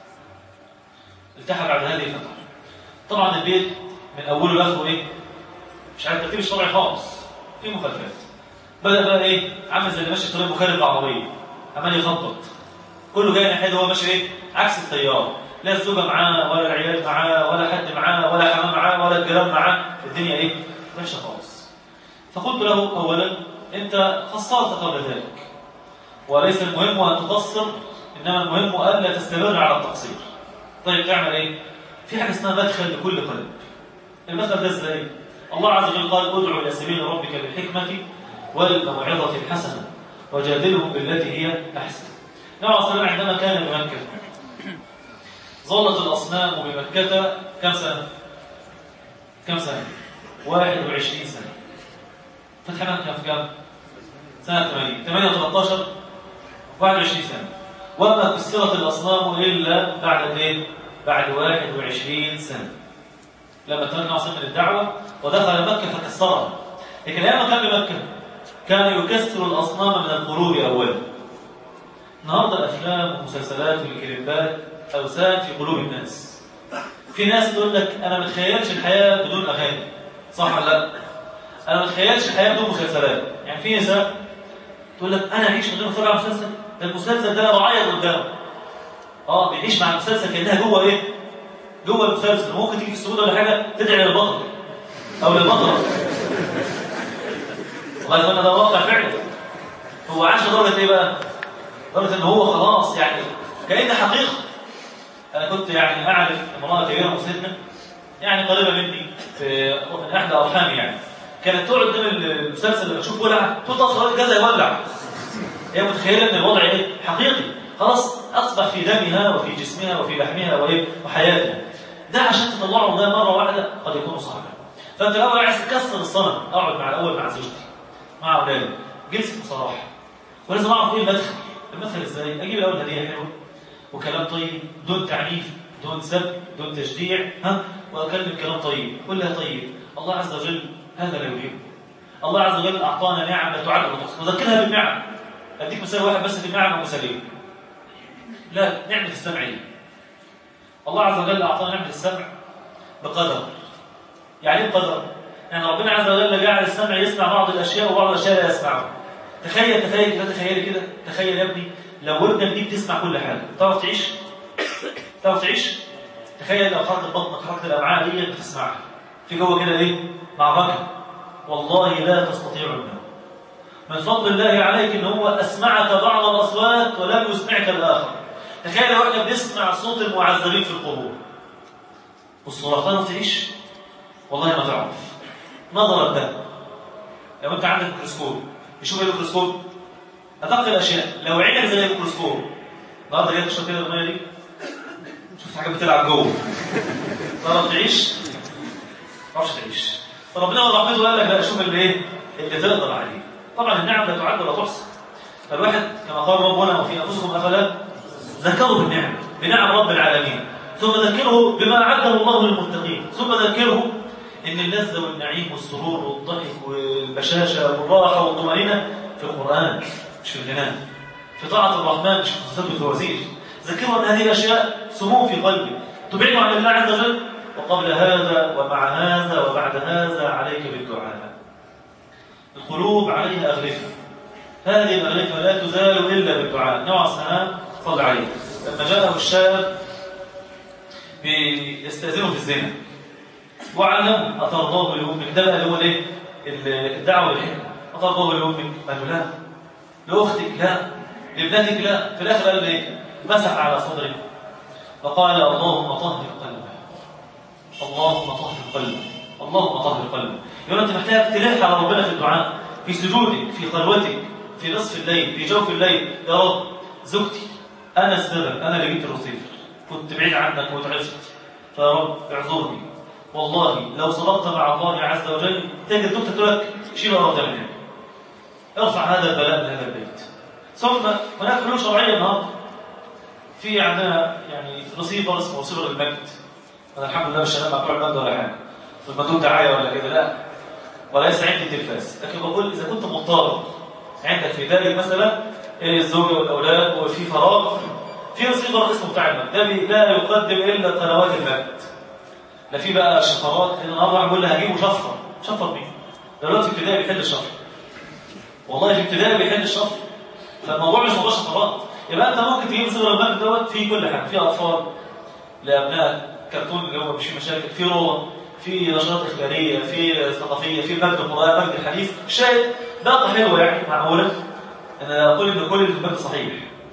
[SPEAKER 1] التحق بعد هذه الفترة طبعا البيت من اوله لاخره ايه مش عارف الترتيب الشرعي خالص في مخالفات بدا بقى ايه عامل زي اللي ماشي طريق مخالف العربيه عمال يخبط كله جاي ناحيه هو ماشي ايه عكس التيار لا الزوجه معاه ولا العيال معاه ولا حد معاه ولا حمام معاه ولا الجيران معاه الدنيا ايه ماشيه خالص فقلت له اولا انت قصرت قبل ذلك وليس المهم ان تقصر انما المهم الا تستمر على التقصير طيب تعمل ايه في حاجه اسمها مدخل لكل قلب المدخل ده ازاي الله عز وجل قال ادعو الى سبيل ربك بالحكمه والموعظه الحسنه وجادلهم بالتي هي احسن النبي عليه الصلاه عندما كان بمكه ظلت الاصنام بمكه كم سنه كم سنه 21 سنه فتح مكه في كم سنه 80 8 13 21 سنه وما كسرت الاصنام الا بعد ايه بعد 21 سنة لما تمنى عاصم من الدعوة ودخل مكة فكسرها لكن أيام كان بمكة كان يكسر الأصنام من القلوب أولا النهارده الأفلام والمسلسلات والكليبات أوسان في قلوب الناس في ناس تقول لك أنا ما اتخيلش الحياة بدون أغاني صح ولا لا؟ أنا ما اتخيلش الحياة بدون مسلسلات يعني في نساء تقول لك أنا أعيش من غير ما أتفرج على مسلسل ده المسلسل ده أنا بعيط قدامه اه بيعيش مع المسلسل كانها جوه ايه جوه المسلسل ممكن تيجي في السعود ولا حاجه تدعي للبطل او للبطله والله ده واقع فعلا هو عاش درجه ايه بقى درجه ان هو خلاص يعني كان حقيقه انا كنت يعني اعرف امراه كبيره مسلمه يعني قريبه مني في من احدى ارحامي يعني كانت تقعد قدام المسلسل لما تشوف ولع تقول خلاص كذا يولع هي متخيله ان الوضع ايه حقيقي خلاص أصبح في دمها وفي جسمها وفي لحمها وإيه وحياتها ده عشان تطلعه ده مرة واحدة قد يكون صعبا فأنت الأول عايز تكسر الصنم أقعد مع الأول مع زوجتي مع أولادي جلسة مصارحة ولازم أعرف إيه المدخل المدخل إزاي أجيب الأول هدية حلوة وكلام طيب دون تعنيف دون سب دون تشجيع ها وأكلم كلام طيب قول لها طيب الله عز وجل هذا لا يحب الله عز وجل أعطانا نعم لا تعد وتحصى وذكرها بالنعم أديك مثال واحد بس في النعم ومثالين لا نعمة السمع دي الله عز وجل أعطانا نعمة السمع بقدر يعني ايه بقدر؟ يعني ربنا عز وجل جعل السمع يسمع بعض الأشياء وبعض الأشياء لا يسمعها تخيل تخيل كده تخيل كده تخيل يا ابني لو ودنك دي بتسمع كل حاجة تعرف تعيش؟ تعرف تعيش؟ تخيل لو حركة بطنك حركة الأمعاء دي بتسمعها في جوه كده ايه؟ معركة والله لا تستطيع النوم من فضل الله عليك ان هو اسمعك بعض الاصوات ولم يسمعك الاخر تخيل لو احنا بنسمع صوت المعذبين في القبور والصراخات تعيش والله ما تعرف نظر الدم لو انت عندك ميكروسكوب يشوف ايه الميكروسكوب ادق الاشياء لو عينك زي الميكروسكوب النهارده جاي تشرب كده الميه دي شفت حاجه بتلعب جوه تعرف تعيش ما تعرفش تعيش فربنا رحمته قال لك لا شوف اللي ايه اللي تقدر عليه طبعا النعم لا تعد ولا تحصى فالواحد كما قال ربنا وفي انفسكم افلا ذكروا بالنعم بنعم رب العالمين ثم ذكره بما اعده الله للمتقين ثم ذكره ان اللذه والنعيم والسرور والضحك والبشاشه والراحه والطمانينه في القران مش في الغناء في طاعه الرحمن مش في التصدق والتوازير ذكروا ان هذه الاشياء سموم في قلبه تبعد عن الله عز وجل وقبل هذا ومع هذا وبعد هذا عليك بالدعاء القلوب عليها أغلفة هذه الأغلفة لا تزال إلا بالدعاء نوع السلام صلى عليه لما جاءه الشاب يستأذنه في الزنا وعلمه أترضاه لأمك ده بقى اللي هو الايه الدعوة بالحكمة أترضاه لأمك قال له لا لأختك لا لابنتك لا في الآخر قال ايه مسح على صدره فقال اللهم طهر قلبه اللهم طهر قلبه اللهم طهر قلبه يقول انت محتاج تلح على ربنا في الدعاء في سجودك في خلوتك في نصف الليل في جوف الليل يا رب زوجتي انا السبب انا اللي جبت الرصيف كنت بعيد عنك وتعبت فيا رب اعذرني والله لو صدقت مع الله عز وجل تجد زوجتك تقول لك شيل ورا منها ارفع هذا البلاء من هذا البيت ثم هناك حلول شرعيه النهارده في عندنا يعني رصيفر اسمه رصيفر المجد انا الحمد لله مش شغال مع بتوع المجد ولا حاجه مش بدون دعايه ولا كده لا وليس عندي تلفاز لكن بقول اذا كنت مضطر عندك في داري مثلا الزوجه والاولاد وفي فراغ في رصيفر اسمه بتاع المجد ده لا يقدم الا قنوات المجد لا في بقى شفرات ان النهارده بقول لها هجيبه شفره شفر مين؟ دلوقتي في ابتدائي بيحل الشفر والله في ابتدائي بيحل الشفر فالموضوع مش موضوع شفرات يبقى انت ممكن تجيب صغر المجد دوت في كل حاجه في اطفال لابناء كرتون اللي هو مش في مشاكل في روضه في نشاط اخباريه في ثقافيه في مجد القران مجد الحديث شاهد باقه حلوه يعني معقوله انا اقول ان كل المجد صحيح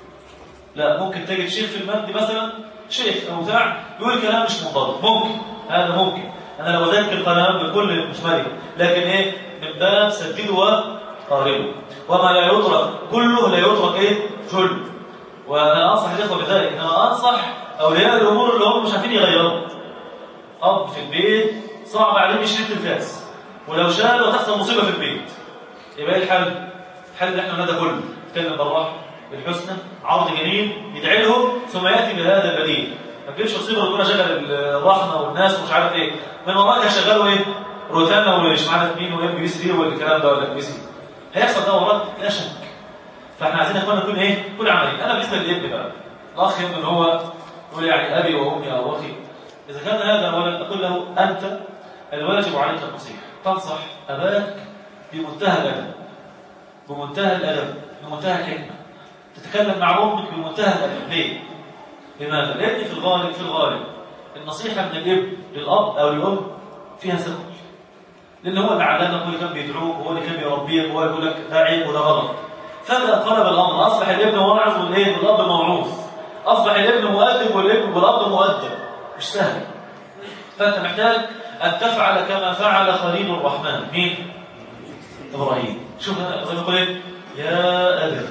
[SPEAKER 1] لا ممكن تجد شيخ في المجد مثلا شيخ او بتاع يقول كلام مش منضبط ممكن هذا ممكن انا لو اذكر كلام بكل مجمله لكن ايه من باب سدده وقاربه وما لا يترك كله لا يترك ايه جل وانا انصح الاخوه بذلك انما انصح اولياء الامور اللي هم مش عارفين يغيروا اب في البيت صعب عليه يشيل التلفاز ولو شال وتحصل مصيبه في البيت يبقى ايه الحل؟ الحل اللي احنا قلنا ده كله نتكلم بالراحه بالحسنى عرض جميل يدعي لهم ثم ياتي بهذا البديل ما تجيبش مصيبه وتقول شغل الرحمه والناس ومش عارف ايه من وراك هشغلوا ايه؟ روتانا ومش عارف مين وام بي 3 والكلام ده ولا ام بي سي هيحصل ده وراك لا شك فاحنا عايزين يا اخوانا نكون ايه؟ كل عملي انا بالنسبه للابن بقى الاخ يبدو ان هو يقول يعني ابي وامي او اخي اذا كان هذا ولد اقول له انت الواجب عليك النصيحه تنصح اباك بمنتهى الادب بمنتهى الادب بمنتهى الحكمه تتكلم مع امك بمنتهى الادب ليه؟ لماذا؟ لان في الغالب في الغالب النصيحه من الابن للاب او للام فيها ثقل لان هو اللي علمك هو اللي كان بيدعوك هو اللي كان بيربيك هو اللي يقول لك ده عيب وده غلط فجاه قلب الامر اصبح الابن واعظ والايه والاب موعوظ اصبح الابن مؤدب والابن والاب مؤدب مش سهل فانت محتاج ان تفعل كما فعل خليل الرحمن مين ابراهيم شوف ابراهيم يقول ايه يا ابي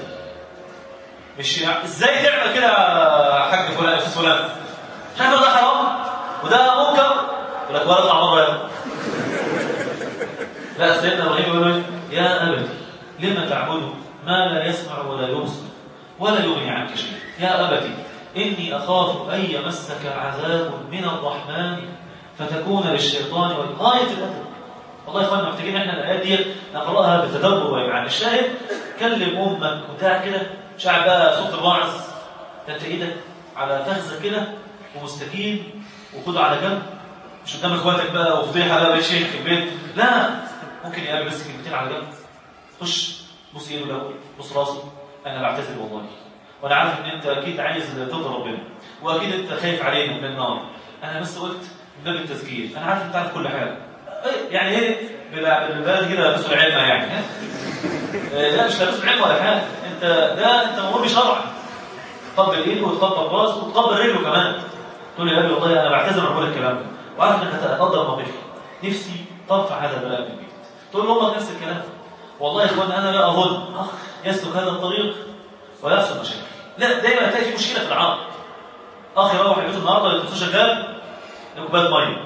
[SPEAKER 1] مش يعني ازاي تعمل كده يا حاج فلان يا استاذ فلان شايف ده حرام وده منكر يقول لك ولا اطلع مره يا لا سيدنا ابراهيم يقول له يا ابتي لما تعبد ما لا يسمع ولا يبصر ولا يغني عنك شيء يا ابتي اني اخاف ان يمسك عذاب من الرحمن فتكون للشيطان والغايه الادب والله يا اخوانا محتاجين احنا الايات دي نقراها بتدبر يعني الشاهد كلم امك وبتاع كده مش قاعد بقى صوت الواعظ ده انت ايدك على فخذه كده ومستكين وخده على جنب مش قدام اخواتك بقى وفضيحه بقى شيخ في البيت لا ممكن يقابل بس كلمتين على جنب خش بص ايده الاول بص راسه انا بعتذر والله وانا عارف ان انت اكيد عايز ترضي ربنا واكيد انت خايف علينا من النار انا بس قلت من باب التذكير انا عارف انت عارف كل حاجه يعني ايه بالبلد كده لابس العلم يعني لا مش لابس العلم ولا حاجه انت ده انت مأمور بشرع تقبل ايده وتقبل راسه وتقبل رجله كمان تقول يا ابي والله انا بعتذر من كل الكلام ده وعارف انك هتقدر موقفي نفسي ترفع هذا البلاء من البيت تقول لامك نفس الكلام والله يا اخوان انا لا اظن اخ يسلك هذا الطريق ويحصل مشاكل لا دايما هتلاقي في مشكله في العرض اخ يروح البيت النهارده التلفزيون شغال كوبايه ميه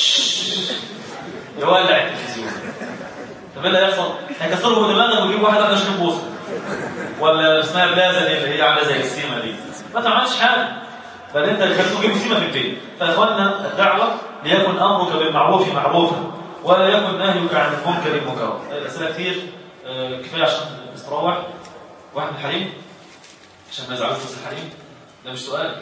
[SPEAKER 1] يولع التلفزيون طب ايه اللي هيحصل؟ هيكسروا بدماغك ويجيبوا واحد عنده 20 بوصه ولا اسمها بلازا دي اللي هي عامله زي السيما دي ما تعملش حاجه بل انت اللي خليته يجيب سيما في البيت فاخواننا الدعوه ليكن امرك بالمعروف معروفا ولا يكن نهيك عن المنكر منكرا الاسئله كتير آه، كفايه عشان نستروح واحد من الحريم عشان ما يزعلوش بس الحريم ده مش سؤال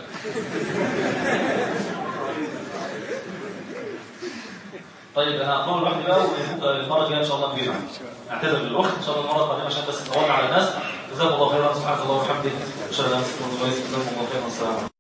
[SPEAKER 1] طيب انا هطول لوحدي بقى والمره الجايه ان شاء الله نجيب اعتذر للاخت ان شاء الله المره القادمه عشان بس نطول على الناس جزاكم الله خيرا سبحانك اللهم وبحمدك اشهد ان لا اله الا انت استغفرك واتوب اليك جزاكم الله خيرا السلام عليكم